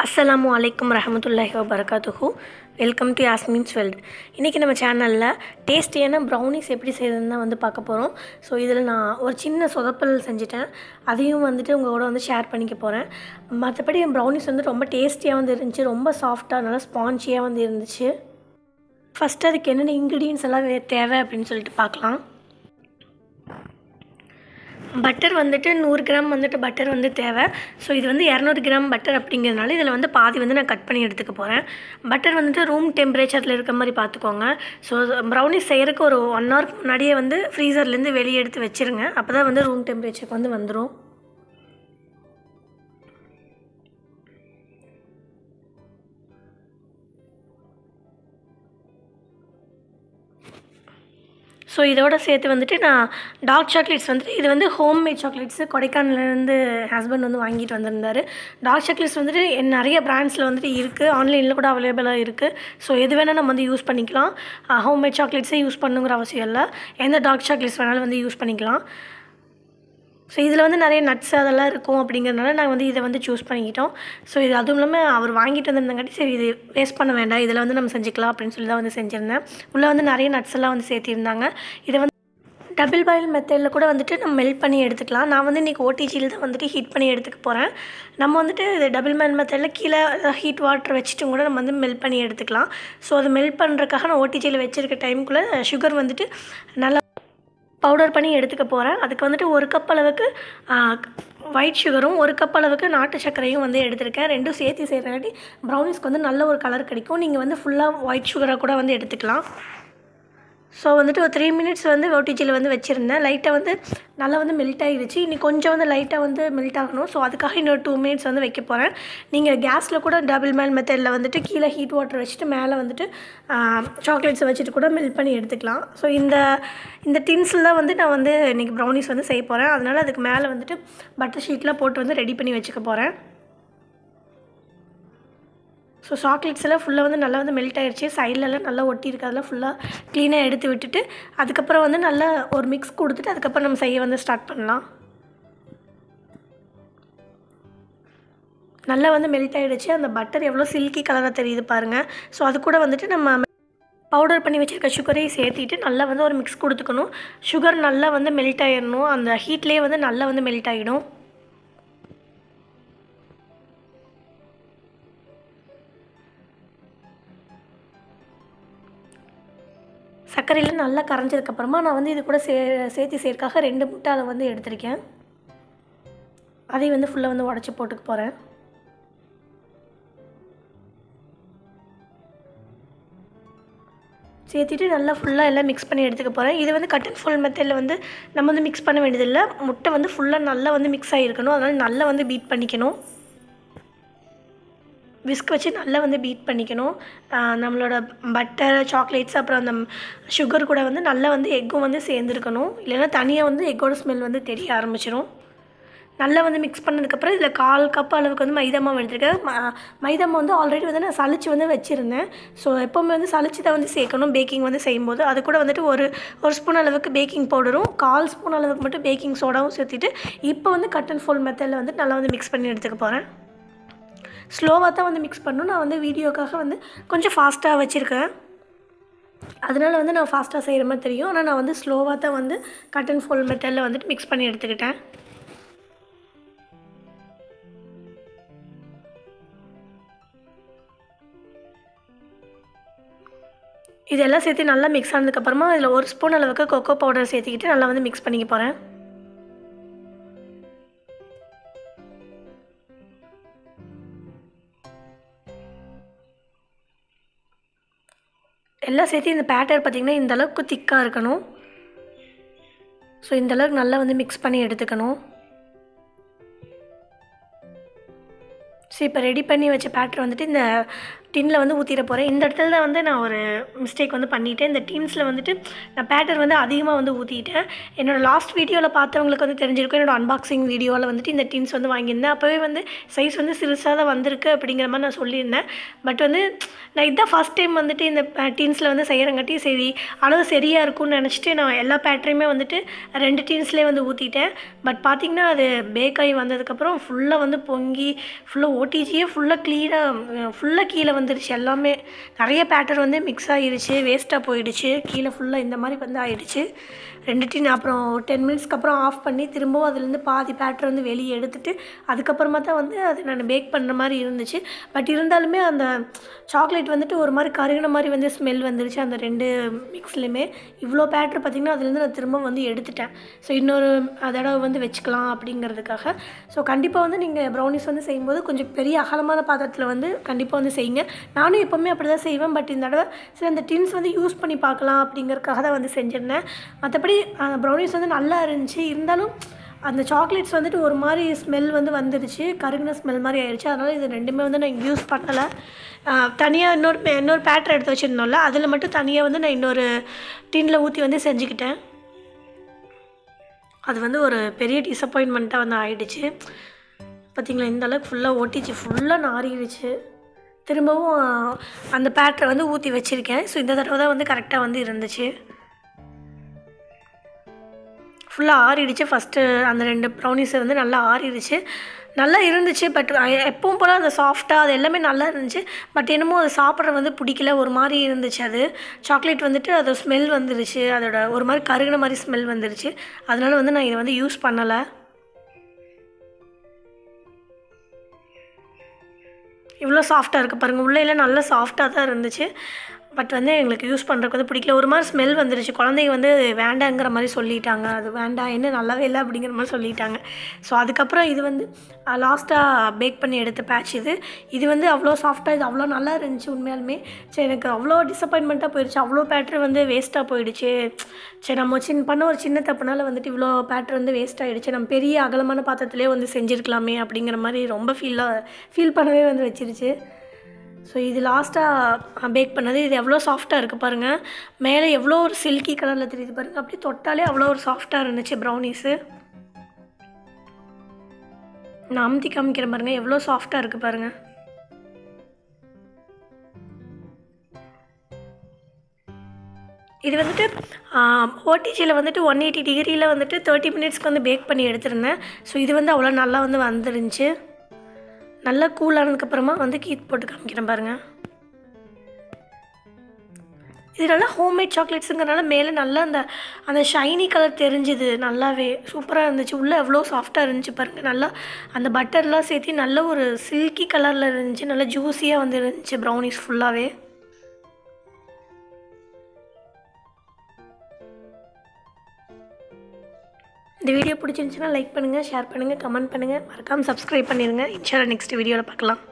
அஸ்ஸலாமு அலைக்கும் ரஹமத்துல்லாஹி வபரகாத்துஹு வெல்கம் டு யாஸ்மின்ஸ் வேர்ல்டு இன்றைக்கி நம்ம சேனலில் டேஸ்டியான ப்ரௌனிஸ் எப்படி செய்யறதுன்னு தான் வந்து பார்க்க போகிறோம் ஸோ இதில் நான் ஒரு சின்ன சொதப்பல் செஞ்சுட்டேன் அதையும் வந்துட்டு உங்கள் கூட வந்து ஷேர் பண்ணிக்க போகிறேன் மற்றபடி என் ப்ரௌனிஸ் வந்து ரொம்ப டேஸ்டியாக வந்து இருந்துச்சு ரொம்ப சாஃப்டாக நல்லா ஸ்பான்ச்சியாக வந்து இருந்துச்சு ஃபஸ்ட்டு அதுக்கு என்னென்ன இன்க்ரீடியன்ஸ் எல்லாம் வே- தேவை அப்படின்னு சொல்லிட்டு பார்க்கலாம் பட்டர் வந்துட்டு நூறு கிராம் வந்துட்டு பட்டர் வந்து தேவை ஸோ இது வந்து இரநூறு கிராம் பட்டர் அப்படிங்கிறதுனால இதில் வந்து பாதி வந்து நான் கட் பண்ணி எடுத்துக்க போகிறேன் பட்டர் வந்துட்டு ரூம் டெம்பரேச்சரில் இருக்க மாதிரி பார்த்துக்கோங்க ஸோ ப்ரௌனிஸ் செய்கிறதுக்கு ஒரு ஒன் ஹவருக்கு முன்னாடியே வந்து ஃப்ரீசர்லேருந்து வெளியே எடுத்து வச்சிருங்க அப்போ தான் வந்து ரூம் டெம்பரேச்சருக்கு வந்து வந்துடும் ஸோ இதோட சேர்த்து வந்துட்டு நான் டார்க் சாக்லேட்ஸ் வந்துட்டு இது வந்து ஹோம் மேட் சாக்லேட்ஸு கொடைக்கானல்லேருந்து ஹஸ்பண்ட் வந்து வாங்கிட்டு வந்திருந்தாரு டார்க் சாக்லேட்ஸ் வந்துட்டு என் நிறைய பிராண்ட்ஸில் வந்துட்டு இருக்குது ஆன்லைனில் கூட அவைலபிளாக இருக்குது ஸோ எது வேணால் நம்ம வந்து யூஸ் பண்ணிக்கலாம் ஹோம் மேட் சாக்லேட்ஸே யூஸ் பண்ணுங்கிற அவசியம் இல்லை எந்த டார்க் சாக்லேட்ஸ் வேணாலும் வந்து யூஸ் பண்ணிக்கலாம் ஸோ இதில் வந்து நிறைய நட்ஸ் அதெல்லாம் இருக்கும் அப்படிங்கிறதுனால நாங்கள் வந்து இதை வந்து சூஸ் பண்ணிக்கிட்டோம் ஸோ இது அதுவும் இல்லாமல் அவர் வாங்கிட்டு வந்திருந்தங்காட்டி சரி இது வேஸ்ட் பண்ண வேண்டாம் இதில் வந்து நம்ம செஞ்சுக்கலாம் அப்படின்னு சொல்லி தான் வந்து செஞ்சுருந்தேன் உள்ளே வந்து நிறைய நட்ஸ் எல்லாம் வந்து சேர்த்திருந்தாங்க இதை வந்து டபுள் பாயில் மெத்தடில் கூட வந்துட்டு நம்ம மெல்ட் பண்ணி எடுத்துக்கலாம் நான் வந்து இன்றைக்கி ஓடிஜியில் தான் வந்துட்டு ஹீட் பண்ணி எடுத்துக்க போகிறேன் நம்ம வந்துட்டு இது டபுள் பாயில் மெத்தடில் கீழே ஹீட் வாட்டர் வச்சுட்டும் கூட நம்ம வந்து மெல்ட் பண்ணி எடுத்துக்கலாம் ஸோ அது மெல்ட் பண்ணுறதுக்காக நான் ஓடிஜியில் வச்சுருக்க டைமுக்குள்ளே சுகர் வந்துட்டு நல்லா பவுடர் பண்ணி எடுத்துக்க போகிறேன் அதுக்கு வந்துட்டு ஒரு கப் அளவுக்கு ஒயிட் சுகரும் ஒரு கப் அளவுக்கு நாட்டு சர்க்கரையும் வந்து எடுத்திருக்கேன் ரெண்டும் சேர்த்து செய்கிறங்காட்டி ப்ரௌனிஸ்க்கு வந்து நல்ல ஒரு கலர் கிடைக்கும் நீங்கள் வந்து ஃபுல்லாக ஒயிட் சுகராக கூட வந்து எடுத்துக்கலாம் ஸோ வந்துட்டு ஒரு த்ரீ மினிட்ஸ் வந்து ஓடிஜியில் வந்து வச்சுருந்தேன் லைட்டாக வந்து நல்லா வந்து மெல்ட் ஆகிடுச்சு இன்னி கொஞ்சம் வந்து லைட்டாக வந்து மெல்ட் ஆகணும் ஸோ அதுக்காக இன்னொரு டூ மினிட்ஸ் வந்து வைக்க போகிறேன் நீங்கள் கேஸில் கூட டபுள் மேல் மெத்தடில் வந்துட்டு கீழே ஹீட் வாட்டர் வச்சுட்டு மேலே வந்துட்டு சாக்லேட்ஸை வச்சுட்டு கூட மெல்ட் பண்ணி எடுத்துக்கலாம் ஸோ இந்த இந்த டின்ஸில் தான் வந்து நான் வந்து இன்றைக்கி ப்ரௌனிஸ் வந்து செய்ய போகிறேன் அதனால் அதுக்கு மேலே வந்துட்டு பட்டர் ஷீட்லாம் போட்டு வந்து ரெடி பண்ணி வச்சுக்க போகிறேன் ஸோ சாக்லேட்ஸ் எல்லாம் ஃபுல்லாக வந்து நல்லா வந்து மெல்ட் ஆயிடுச்சு சைட்லலாம் நல்லா ஒட்டி இருக்கிறதெல்லாம் ஃபுல்லாக க்ளீனாக எடுத்து விட்டுட்டு அதுக்கப்புறம் வந்து நல்லா ஒரு மிக்ஸ் கொடுத்துட்டு அதுக்கப்புறம் நம்ம செய்ய வந்து ஸ்டார்ட் பண்ணலாம் நல்லா வந்து மெல்ட் ஆகிடுச்சு அந்த பட்டர் எவ்வளோ சில்கி கலராக தெரியுது பாருங்கள் ஸோ அது கூட வந்துட்டு நம்ம பவுடர் பண்ணி வச்சுருக்க சுகரையும் சேர்த்திட்டு நல்லா வந்து ஒரு மிக்ஸ் கொடுத்துக்கணும் சுகர் நல்லா வந்து மெல்ட் ஆயிடணும் அந்த ஹீட்லேயே வந்து நல்லா வந்து மெல்ட் ஆகிடும் சர்க்கரையில் நல்லா கரைஞ்சதுக்கப்புறமா நான் வந்து இது கூட சே சேர்த்து சேர்க்காக ரெண்டு முட்டை அதை வந்து எடுத்திருக்கேன் அதையும் வந்து ஃபுல்லாக வந்து உடச்சி போட்டுக்க போகிறேன் சேர்த்துட்டு நல்லா ஃபுல்லாக எல்லாம் மிக்ஸ் பண்ணி எடுத்துக்க போகிறேன் இது வந்து கட் அண்ட் ஃபுல் மெத்தடில் வந்து நம்ம வந்து மிக்ஸ் பண்ண வேண்டியதில்லை முட்டை வந்து ஃபுல்லாக நல்லா வந்து மிக்ஸ் ஆகிருக்கணும் அதனால் நல்லா வந்து பீட் பண்ணிக்கணும் விஸ்க் வச்சு நல்லா வந்து பீட் பண்ணிக்கணும் ஆஹ் நம்மளோட பட்டர் சாக்லேட்ஸ் அப்புறம் அந்த சுகர் கூட வந்து நல்லா வந்து எக்கும் வந்து சேர்ந்துருக்கணும் இல்லைன்னா தனியாக வந்து எக்கோட ஸ்மெல் வந்து தெரிய ஆரம்பிச்சிடும் நல்லா வந்து மிக்ஸ் பண்ணதுக்கப்புறம் இதில் கால் கப் அளவுக்கு வந்து மைதா மாவு எடுத்துருக்கேன் ம- மைதா மாவு வந்து ஆல்ரெடி வந்து நான் சளிச்சு வந்து வச்சுருந்தேன் ஸோ எப்போவுமே வந்து சளிச்சு தான் வந்து சேர்க்கணும் பேக்கிங் வந்து செய்யும்போது அது கூட வந்துட்டு ஒரு ஒரு ஸ்பூன் அளவுக்கு பேக்கிங் பவுடரும் கால் ஸ்பூன் அளவுக்கு மட்டும் பேக்கிங் சோடாவும் சேர்த்துட்டு இப்போ வந்து கட் அண்ட் ஃபோல் மெத்தடில் வந்து நல்லா வந்து மிக்ஸ் பண்ணி எடுத்துக்க போகிறேன் ஸ்லோவாக தான் வந்து மிக்ஸ் பண்ணணும் நான் வந்து வீடியோக்காக வந்து கொஞ்சம் ஃபாஸ்ட்டாக வச்சுருக்கேன் அதனால வந்து நான் ஃபாஸ்ட்டாக செய்கிற மாதிரி தெரியும் ஆனால் நான் வந்து ஸ்லோவாக தான் வந்து கட் அண்ட் ஃபோல் மெத்தடில் வந்துட்டு மிக்ஸ் பண்ணி எடுத்துக்கிட்டேன் இதெல்லாம் சேர்த்து நல்லா மிக்ஸ் ஆனதுக்கப்புறமா இதில் ஒரு ஸ்பூன் அளவுக்கு கொக்கோ பவுடர் சேர்த்துக்கிட்டு நல்லா வந்து மிக்ஸ் பண்ணிக்க போகிறேன் எல்லாம் சேர்த்து இந்த பேட்டர் பார்த்திங்கன்னா இந்த அளவுக்கு திக்காக இருக்கணும் ஸோ இந்த அளவுக்கு நல்லா வந்து மிக்ஸ் பண்ணி எடுத்துக்கணும் ஸோ இப்போ ரெடி பண்ணி வச்ச பேட்டர் வந்துட்டு இந்த டின்னில் வந்து ஊற்றிட போகிறேன் இந்த இடத்துல தான் வந்து நான் ஒரு மிஸ்டேக் வந்து பண்ணிட்டேன் இந்த டீன்ஸில் வந்துட்டு நான் பேட்டர் வந்து அதிகமாக வந்து ஊற்றிட்டேன் என்னோடய லாஸ்ட் வீடியோவில் பார்த்தவங்களுக்கு வந்து தெரிஞ்சிருக்கும் என்னோட அன்பாக்சிங் வீடியோவில் வந்துட்டு இந்த டீன்ஸ் வந்து வாங்கியிருந்தேன் அப்போவே வந்து சைஸ் வந்து சிறுசாக தான் வந்திருக்கு அப்படிங்கிற மாதிரி நான் சொல்லியிருந்தேன் பட் வந்து நான் இதான் ஃபஸ்ட் டைம் வந்துட்டு இந்த டீன்ஸில் வந்து செய்கிறங்காட்டி சரி அளவு சரியாக இருக்கும்னு நினச்சிட்டு நான் எல்லா பேட்டரையுமே வந்துட்டு ரெண்டு டீன்ஸ்லேயே வந்து ஊற்றிட்டேன் பட் பார்த்திங்கன்னா அது பேக் ஆகி வந்ததுக்கப்புறம் ஃபுல்லாக வந்து பொங்கி ஃபுல்லாக ஓடிஜியே ஃபுல்லாக க்ளீனாக ஃபுல்லாக கீழே வந்துருச்சு எல்லாமே நிறைய பேட்டர் வந்து மிக்ஸ் ஆகிடுச்சு வேஸ்ட்டாக போயிடுச்சு கீழே ஃபுல்லாக இந்த மாதிரி வந்து ஆயிடுச்சு ரெண்டு டீன் அப்புறம் டென் மினிட்ஸ்க்கு அப்புறம் ஆஃப் பண்ணி திரும்பவும் அதுலேருந்து பாதி பேட்டர் வந்து வெளியே எடுத்துட்டு அதுக்கப்புறமா தான் வந்து அது நான் பேக் பண்ணுற மாதிரி இருந்துச்சு பட் இருந்தாலுமே அந்த சாக்லேட் வந்துட்டு ஒரு மாதிரி கருகின மாதிரி வந்து ஸ்மெல் வந்துருச்சு அந்த ரெண்டு மிக்ஸ்லையுமே இவ்வளோ பேட்டர் பார்த்திங்கன்னா அதுலேருந்து நான் திரும்ப வந்து எடுத்துட்டேன் ஸோ இன்னொரு தடவை வந்து வச்சுக்கலாம் அப்படிங்கிறதுக்காக ஸோ கண்டிப்பாக வந்து நீங்கள் ப்ரௌனிஸ் வந்து செய்யும்போது கொஞ்சம் பெரிய அகலமான பாத்திரத்தில் வந்து கண்டிப்பாக வந்து செய்யுங்க நானும் எப்போவுமே அப்படி தான் செய்வேன் பட் இந்த தடவை சரி அந்த டின்ஸ் வந்து யூஸ் பண்ணி பார்க்கலாம் அப்படிங்கிறதுக்காக தான் வந்து செஞ்சிருந்தேன் மற்றபடி ப்ரௌனிஸ் வந்து நல்லா இருந்துச்சு இருந்தாலும் அந்த சாக்லேட்ஸ் வந்துட்டு ஒரு மாதிரி ஸ்மெல் வந்து வந்துடுச்சு கருகின ஸ்மெல் மாதிரி ஆயிடுச்சு அதனால் இது ரெண்டுமே வந்து நான் யூஸ் பண்ணலை தனியாக இன்னொரு இன்னொரு பேட்டர் எடுத்து வச்சுருந்தோம்ல அதில் மட்டும் தனியாக வந்து நான் இன்னொரு டின்னில் ஊற்றி வந்து செஞ்சுக்கிட்டேன் அது வந்து ஒரு பெரிய டிசப்பாயின்மெண்ட்டாக வந்து ஆயிடுச்சு பார்த்திங்களா இந்த அளவுக்கு ஃபுல்லாக ஒட்டிச்சு ஃபுல்லாக நாறிடுச்சு திரும்பவும் அந்த பேட்டரை வந்து ஊற்றி வச்சுருக்கேன் ஸோ இந்த தடவை தான் வந்து கரெக்டாக வந்து இருந்துச்சு ஃபுல்லாக ஆறிடுச்சு ஃபஸ்ட்டு அந்த ரெண்டு ப்ரௌனிஸை வந்து நல்லா ஆறிடுச்சு நல்லா இருந்துச்சு பட் எப்பவும் போல் அந்த சாஃப்டாக அது எல்லாமே நல்லா இருந்துச்சு பட் என்னமோ அது சாப்பிட்ற வந்து பிடிக்கல ஒரு மாதிரி இருந்துச்சு அது சாக்லேட் வந்துட்டு அது ஸ்மெல் வந்துருச்சு அதோட ஒரு மாதிரி கருகின மாதிரி ஸ்மெல் வந்துருச்சு அதனால வந்து நான் இதை வந்து யூஸ் பண்ணலை இவ்வளோ சாஃப்டாக இருக்குது பாருங்கள் உள்ளே எல்லாம் நல்லா சாஃப்டாக தான் இருந்துச்சு பட் வந்து எங்களுக்கு யூஸ் பண்ணுறதுக்கு வந்து பிடிக்கல ஒரு மாதிரி ஸ்மெல் வந்துருச்சு குழந்தைங்க வந்து வேண்டாங்கிற மாதிரி சொல்லிட்டாங்க அது வேண்டாம் என்ன நல்லாவே இல்லை அப்படிங்கிற மாதிரி சொல்லிட்டாங்க ஸோ அதுக்கப்புறம் இது வந்து லாஸ்ட்டாக பேக் பண்ணி எடுத்த பேட்ச் இது இது வந்து அவ்வளோ சாஃப்டாக இது அவ்வளோ நல்லா இருந்துச்சு உண்மையாலுமே சரி எனக்கு அவ்வளோ டிசப்பாயின்மெண்ட்டாக போயிடுச்சு அவ்வளோ பேட்ரு வந்து வேஸ்ட்டாக போயிடுச்சு சரி நம்ம சின்ன பண்ண ஒரு சின்ன தப்புனால வந்துட்டு இவ்வளோ பேட்ரு வந்து வேஸ்ட் ஆகிடுச்சு நம்ம பெரிய அகலமான பாத்திரத்திலே வந்து செஞ்சுருக்கலாமே அப்படிங்கிற மாதிரி ரொம்ப ஃபீலாக ஃபீல் பண்ணவே வந்து வச்சிருச்சு ஸோ இது லாஸ்ட்டாக பேக் பண்ணது இது எவ்வளோ சாஃப்டாக இருக்குது பாருங்கள் மேலே எவ்வளோ ஒரு சில்கி கலரில் தெரியுது பாருங்கள் அப்படியே தொட்டாலே அவ்வளோ ஒரு சாஃப்டாக இருந்துச்சு ப்ரௌனிஸு நான் அமுத்தி காமிக்கிறேன் பாருங்கள் எவ்வளோ சாஃப்டாக இருக்குது பாருங்கள் இது வந்துட்டு ஓடிஜியில் வந்துட்டு ஒன் எயிட்டி டிகிரியில் வந்துட்டு தேர்ட்டி மினிட்ஸ்க்கு வந்து பேக் பண்ணி எடுத்திருந்தேன் ஸோ இது வந்து அவ்வளோ நல்லா வந்து வந்துருந்துச்சு நல்லா கூல் ஆனதுக்கப்புறமா வந்து கீத் போட்டு காமிக்கிறேன் பாருங்கள் இது நல்லா ஹோம்மேட் சாக்லேட்ஸுங்கிறனால மேலே நல்லா அந்த அந்த ஷைனி கலர் தெரிஞ்சுது நல்லாவே சூப்பராக இருந்துச்சு உள்ளே எவ்வளோ சாஃப்டாக இருந்துச்சு பாருங்கள் நல்லா அந்த பட்டர்லாம் சேர்த்து நல்ல ஒரு சில்கி கலரில் இருந்துச்சு நல்லா ஜூஸியாக வந்து இருந்துச்சு ப்ரௌனிஸ் ஃபுல்லாகவே இந்த வீடியோ பிடிச்சிருந்துச்சுன்னா லைக் பண்ணுங்கள் ஷேர் பண்ணுங்கள் கமெண்ட் பண்ணுங்கள் மறக்காமல் சப்ஸ்கிரைப் பண்ணிடுங்க இன்ஷால்லா நெக்ஸ்ட் வீடியோவில் பார்க்கலாம்